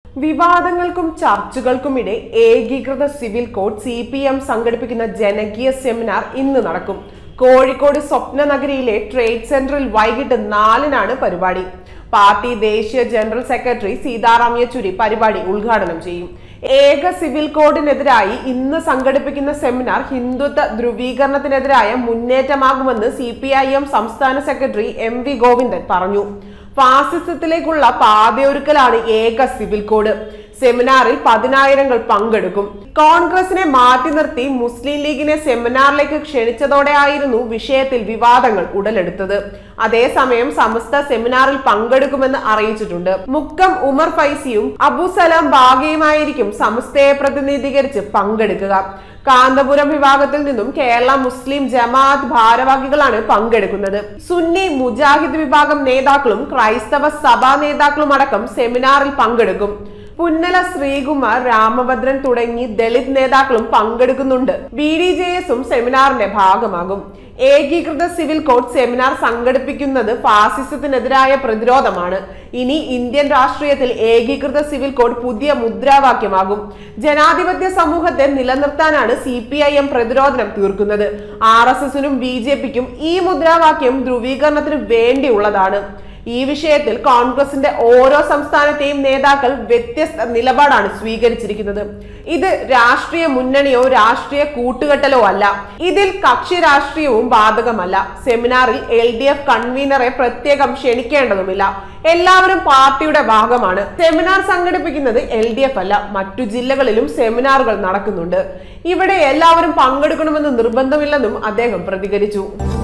വിവാദങ്ങൾക്കും ചർച്ചകൾക്കുമിടെ ഏകീകൃത civil code C P M സംഘടിപ്പിക്കുന്ന ജനകീയ സെമിനാർ ഇന്ന് നടക്കും കോഴിക്കോട് സ്വപ്ന നഗരിയിലെ ട്രേഡ് സെന്ററിൽ വൈകിട്ട് നാലിനാണ് പരിപാടി പാർട്ടി ദേശീയ ജനറൽ സെക്രട്ടറി സീതാറാം യെച്ചൂരി പരിപാടി ഉദ്ഘാടനം ചെയ്യും ഏക സിവിൽ കോഡിനെതിരായി ഇന്ന് സംഘടിപ്പിക്കുന്ന സെമിനാർ ഹിന്ദുത്വ ധ്രുവീകരണത്തിനെതിരായ മുന്നേറ്റമാകുമെന്ന് സി സംസ്ഥാന സെക്രട്ടറി എം വി ഗോവിന്ദൻ പറഞ്ഞു ഫാസിസത്തിലേക്കുള്ള പാതയൊരുക്കലാണ് ഏക സിവിൽ കോഡ് സെമിനാറിൽ പതിനായിരങ്ങൾ പങ്കെടുക്കും കോൺഗ്രസിനെ മാറ്റി നിർത്തി മുസ്ലിം ലീഗിനെ സെമിനാറിലേക്ക് ക്ഷണിച്ചതോടെയായിരുന്നു വിഷയത്തിൽ വിവാദങ്ങൾ ഉടലെടുത്തത് അതേസമയം സമസ്ത സെമിനാറിൽ പങ്കെടുക്കുമെന്ന് അറിയിച്ചിട്ടുണ്ട് മുക്കം ഉമർ ഫൈസിയും അബുസലാം ബാഗയുമായിരിക്കും സമസ്തയെ പ്രതിനിധീകരിച്ച് പങ്കെടുക്കുക കാന്തപുരം വിഭാഗത്തിൽ നിന്നും കേരള മുസ്ലിം ജമാഅത്ത് ഭാരവാഹികളാണ് പങ്കെടുക്കുന്നത് സുന്നി മുജാഹിദ് വിഭാഗം നേതാക്കളും ക്രൈസ്തവ സഭാ നേതാക്കളും അടക്കം സെമിനാറിൽ പങ്കെടുക്കും പുന്നല ശ്രീകുമാർ രാമഭദ്രൻ തുടങ്ങി ദളിത് നേതാക്കളും പങ്കെടുക്കുന്നുണ്ട് ബി ഡി ജെ എസും സെമിനാറിന്റെ ഭാഗമാകും ഏകീകൃത സിവിൽ കോഡ് സെമിനാർ സംഘടിപ്പിക്കുന്നത് ഫാസിസത്തിനെതിരായ പ്രതിരോധമാണ് ഇനി ഇന്ത്യൻ രാഷ്ട്രീയത്തിൽ ഏകീകൃത സിവിൽ കോഡ് പുതിയ മുദ്രാവാക്യമാകും ജനാധിപത്യ സമൂഹത്തെ നിലനിർത്താനാണ് സി പി ഐ എം പ്രതിരോധനം തീർക്കുന്നത് ആർ എസ് എസിനും ബി ജെ പിക്കും ഈ മുദ്രാവാക്യം ധ്രുവീകരണത്തിന് വേണ്ടിയുള്ളതാണ് ഈ വിഷയത്തിൽ കോൺഗ്രസിന്റെ ഓരോ സംസ്ഥാനത്തെയും നേതാക്കൾ വ്യത്യസ്ത നിലപാടാണ് സ്വീകരിച്ചിരിക്കുന്നത് ഇത് രാഷ്ട്രീയ മുന്നണിയോ രാഷ്ട്രീയ കൂട്ടുകെട്ടലോ അല്ല ഇതിൽ കക്ഷി രാഷ്ട്രീയവും ബാധകമല്ല സെമിനാറിൽ എൽ ഡി എഫ് കൺവീനറെ പ്രത്യേകം ക്ഷണിക്കേണ്ടതുമില്ല എല്ലാവരും പാർട്ടിയുടെ ഭാഗമാണ് സെമിനാർ സംഘടിപ്പിക്കുന്നത് എൽ ഡി എഫ് അല്ല മറ്റു ജില്ലകളിലും സെമിനാറുകൾ നടക്കുന്നുണ്ട് ഇവിടെ എല്ലാവരും പങ്കെടുക്കണമെന്ന് നിർബന്ധമില്ലെന്നും അദ്ദേഹം പ്രതികരിച്ചു